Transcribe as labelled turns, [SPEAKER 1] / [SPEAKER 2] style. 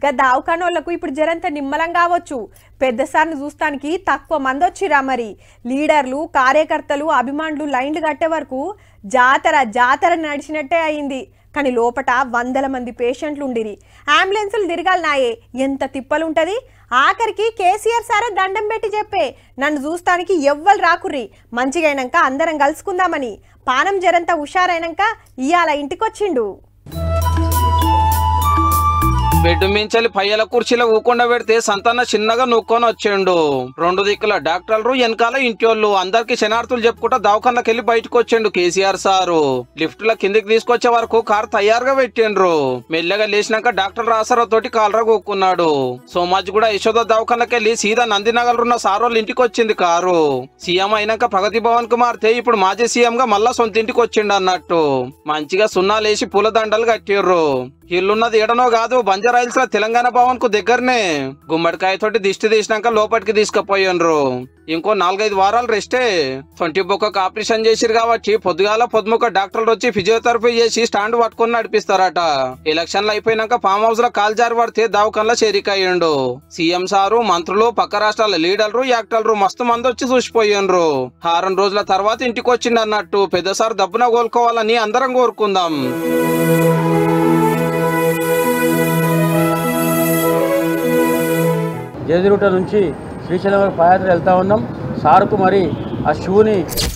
[SPEAKER 1] గా దావకానోళ్లకు ఇప్పుడు జరంత నిమ్మలం కావచ్చు పెద్ద సార్ని చూస్తానికి తక్కువ మంది వచ్చిరా మరి లీడర్లు కార్యకర్తలు అభిమానులు లైన్లు కట్టే వరకు జాతర జాతర నడిచినట్టే అయింది కానీ లోపట వందల మంది పేషెంట్లు ఉండిరి అంబులెన్సులు తిరగాలనాయే ఎంత తిప్పలుంటది ఆఖరికి కేసీఆర్ సారే దండం పెట్టి చెప్పే నన్ను చూస్తానికి ఎవ్వరు రాకుర్రి మంచిగైనాక అందరం కలుసుకుందామని పానం జరంతా హుషారైనాక ఇవాళ ఇంటికొచ్చిండు
[SPEAKER 2] బెడ్ మించలి పయ్యల కుర్చీలో ఊకుండా పెడితే సంతాన చిన్నగా నొక్కొని వచ్చిండు రెండు దిక్కుల డాక్టర్లు వెనకాల ఇంటోళ్ళు అందరికి శనార్థులు చెప్పుకుంటా దవాఖానకి వెళ్ళి బయటకు వచ్చిండు కేసీఆర్ సారు లిఫ్ట్ లో కిందికి తీసుకొచ్చే వరకు కార్ తయారుగా పెట్టిండ్రు మెల్లగా లేచినాక డాక్టర్ రాసారావు తోటి కాలరా కూకున్నాడు సోమాజ్ కూడా యశోద దవాఖానకి వెళ్ళి సీదా నందినగర్ ఉన్న సారోళ్ళ ఇంటికి వచ్చింది కారు సీఎం అయినాక ప్రగతి భవన్ కు మారితే ఇప్పుడు మాజీ సీఎం గా మళ్ళా సొంత ఇంటికి వచ్చిండు అన్నట్టు మంచిగా సున్నాలేసి పూలదండలు కట్టిర్రు ఇల్లున్నది ఎడనో కాదు బంజారాయిల్స్ లో తెలంగాణ భవన్ కు దగ్గరనే గుమ్మడికాయ తోటి దిష్టి తీసినాక లోపలికి తీసుకుపోయిండ్రు ఇంకో నాలుగైదు వారాలు రెస్టే ట్వంటీ బొక్కకు ఆపరేషన్ చేసిరు కాబట్టి పొద్దుగాల పొద్దుముక డాక్టర్లు వచ్చి ఫిజియోథెరపీ చేసి స్టాండ్ పట్టుకొని నడిపిస్తారట ఎలక్షన్లు అయిపోయినాక ఫామ్ హౌస్ లో కాల్ జారి పడితే దవాఖానలో చేరికయ్యిండు సీఎం సారు మంత్రులు పక్క రాష్ట్రాల లీడర్లు యాక్టర్లు మస్తు మంది వచ్చి చూసిపోయిండ్రు వారం రోజుల తర్వాత ఇంటికి వచ్చిండు అన్నట్టు పెద్ద సార్ దబ్బున కోలుకోవాలని అందరం కోరుకుందాం
[SPEAKER 3] జేదిరుట నుంచి శ్రీశైలం వరకు పాదయాత్ర వెళ్తా ఉన్నాం సార్కు మరి ఆ షూని